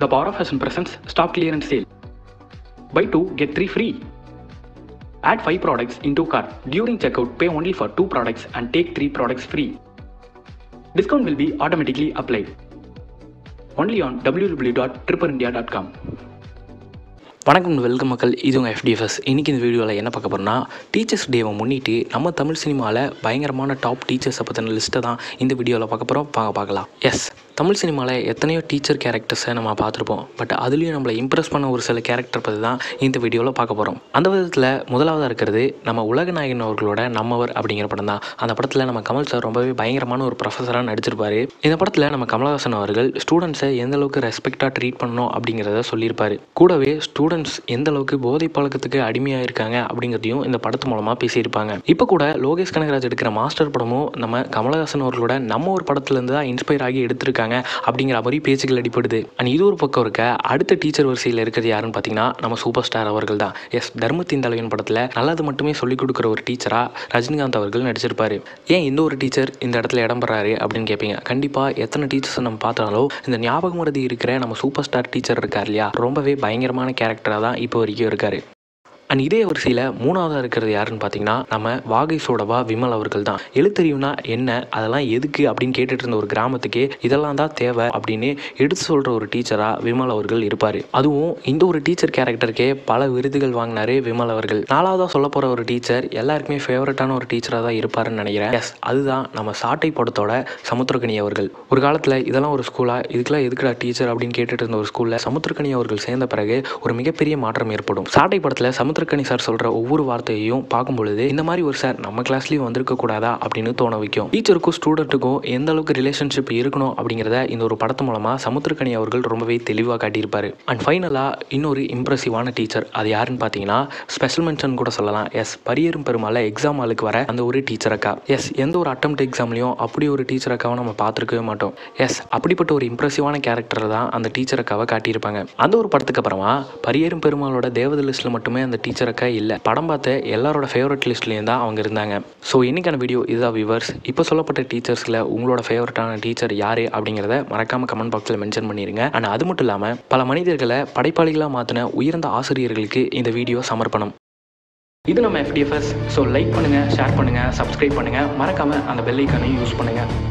The Power of Fashion presents stock clearance sale. Buy 2 get 3 free. Add 5 products into cart. During checkout, pay only for 2 products and take 3 products free. Discount will be automatically applied. Only on www.tripperindia.com. வணக்கம் welcome மக்கள் இது உங்கள் FDFS இன்றைக்கி இந்த வீடியோவில் என்ன பார்க்க போகிறோம்னா டீச்சர்ஸ் டேவை முன்னிட்டு நம்ம தமிழ் சினிமாவில் பயங்கரமான டாப் டீச்சர்ஸை பற்றின லிஸ்ட்டை தான் இந்த வீடியோவில் பார்க்க போகிறோம் வாங்க பார்க்கலாம் எஸ் தமிழ் சினிமாவில் எத்தனையோ டீச்சர் கேரக்டர்ஸை நம்ம பார்த்துருப்போம் பட் அதுலேயும் நம்மளை இம்ப்ரெஸ் பண்ண ஒரு சில கேரக்டர் பற்றி தான் இந்த வீடியோவில் பார்க்க போகிறோம் அந்த விதத்தில் முதலாவதாக இருக்கிறது நம்ம உலக நாயகன் அவர்களோட நம்மவர் அப்படிங்கிற படம் தான் அந்த படத்தில் நம்ம கமல் சார் ரொம்பவே பயங்கரமான ஒரு ப்ரொஃபஸராக நடிச்சிருப்பாரு இந்த படத்தில் நம்ம கமலஹாசன் அவர்கள் ஸ்டூடெண்ட்ஸை எந்த அளவுக்கு ரெஸ்பெக்டாக ட்ரீட் பண்ணணும் அப்படிங்கிறத சொல்லியிருப்பாரு கூடவே ஸ்டூடெண்ட்ஸ் எந்த அளவுக்கு போதை பழக்கத்துக்கு அடிமையாக இருக்காங்க அப்படிங்கிறதையும் இந்த படத்து மூலமாக பேசியிருப்பாங்க இப்போ கூட லோகேஷ் கனகராஜ் எடுக்கிற மாஸ்டர் படமும் நம்ம கமலஹாசன் அவர்களோட நம்ம ஒரு படத்துலேருந்து தான் இன்ஸ்பயர் ஆகி எடுத்திருக்காங்க அப்படிங்கிற மாதிரி பேச்சுகள் அடிப்படுது அண்ட் இது ஒரு பக்கம் இருக்க அடுத்த டீச்சர் வரிசையில் இருக்கிறது யாருன்னு பார்த்தீங்கன்னா நம்ம சூப்பர் ஸ்டார் அவர்கள் தான் எஸ் தர்மத்தின் தலைவன் படத்தில் நல்லது மட்டுமே சொல்லிக் கொடுக்குற ஒரு டீச்சராக ரஜினிகாந்த் அவர்கள் நடிச்சிருப்பாரு ஏன் இந்த ஒரு டீச்சர் இந்த இடத்துல இடம் பெறாரு அப்படின்னு கேட்பீங்க கண்டிப்பாக எத்தனை டீச்சர்ஸ் நம்ம பார்த்தாலும் இந்த ஞாபகம் மருதி இருக்கிற நம்ம சூப்பர் ஸ்டார் டீச்சர் இருக்கார் இல்லையா ரொம்பவே பயங்கரமான கேரக்டராக தான் இப்போ வரைக்கும் இருக்காரு அண்ட் இதே வரிசையில் மூணாவதாக இருக்கிறது யாருன்னு பார்த்தீங்கன்னா நம்ம வாகை சோடவா விமல் அவர்கள் தான் எழுத்தறிவுனா என்ன அதெல்லாம் எதுக்கு அப்படின்னு கேட்டுட்டு இருந்த ஒரு கிராமத்துக்கே இதெல்லாம் தான் தேவை அப்படின்னு எடுத்து சொல்கிற ஒரு டீச்சராக விமல் அவர்கள் இருப்பார் அதுவும் இந்த ஒரு டீச்சர் கேரக்டருக்கே பல விருதுகள் வாங்கினாரு விமல் அவர்கள் நாலாவதாக சொல்ல போகிற ஒரு டீச்சர் எல்லாருக்குமே ஃபேவரட்டான ஒரு டீச்சராக தான் இருப்பாருன்னு நினைக்கிறேன் எஸ் அதுதான் நம்ம சாட்டை படத்தோட சமுத்திரக்கனி அவர்கள் ஒரு காலத்தில் இதெல்லாம் ஒரு ஸ்கூலாக இதுக்கெல்லாம் எதுக்குடா டீச்சர் அப்படின்னு கேட்டுட்டு இருந்த ஒரு ஸ்கூலில் சமுத்திரக்கனி அவர்கள் சேர்ந்த பிறகு ஒரு மிகப்பெரிய மாற்றம் ஏற்படும் சாட்டை படத்தில் சமுத்திர சமுத்திரக்கனி சார் சொல்கிற ஒவ்வொரு வார்த்தையையும் பார்க்கும் பொழுது இந்த மாதிரி ஒரு சார் நம்ம கிளாஸ்லேயும் வந்திருக்க கூடாதா அப்படின்னு தோண வைக்கும் டீச்சருக்கும் ஸ்டூடெண்ட்டுக்கும் எந்த அளவுக்கு ரிலேஷன்ஷிப் இருக்கணும் அப்படிங்கிறத இந்த ஒரு படத்து மூலமாக சமுத்திரக்கனி அவர்கள் ரொம்பவே தெளிவாக காட்டியிருப்பாரு அண்ட் ஃபைனலாக இன்னொரு இம்ப்ரெசிவான டீச்சர் அது யாருன்னு பார்த்தீங்கன்னா ஸ்பெஷல் மென்ஷன் கூட சொல்லலாம் எஸ் பரியரும் பெருமாள் எக்ஸாம் ஆளுக்கு வர அந்த ஒரு டீச்சர் அக்கா எஸ் எந்த ஒரு அட்டம் எக்ஸாம்லையும் அப்படி ஒரு டீச்சர் அக்காவை நம்ம பார்த்துருக்கவே மாட்டோம் எஸ் அப்படிப்பட்ட ஒரு இம்ப்ரெசிவான கேரக்டர் தான் அந்த டீச்சர் அக்காவை காட்டியிருப்பாங்க அந்த ஒரு படத்துக்கு அப்புறமா பரியரும் பெருமாளோட தேவத லிஸ்ட்டில் மட்டுமே அந்த டீச்சர் அக்கா இல்லை படம் பார்த்த எல்லாரோட ஃபேவரட் லிஸ்ட்லேயும் தான் அவங்க இருந்தாங்க ஸோ இன்றைக்கான வீடியோ இதுதான் வியூவர்ஸ் இப்போ சொல்லப்பட்ட டீச்சர்ஸில் உங்களோட ஃபேவரட்டான டீச்சர் யார் அப்படிங்கிறத மறக்காமல் கமெண்ட் பாக்ஸில் மென்ஷன் பண்ணிடுங்க அண்ட் அது மட்டும் இல்லாமல் பல மனிதர்களை படைப்பாளிகளாக மாற்றின உயர்ந்த ஆசிரியர்களுக்கு இந்த வீடியோ சமர்ப்பணம் இது நம்ம எஃப்டிஎஃப்எஸ் ஸோ லைக் பண்ணுங்கள் ஷேர் பண்ணுங்கள் சப்ஸ்கிரைப் பண்ணுங்கள் மறக்காமல் அந்த பெல் ஐக்கானையும் யூஸ் பண்ணுங்கள்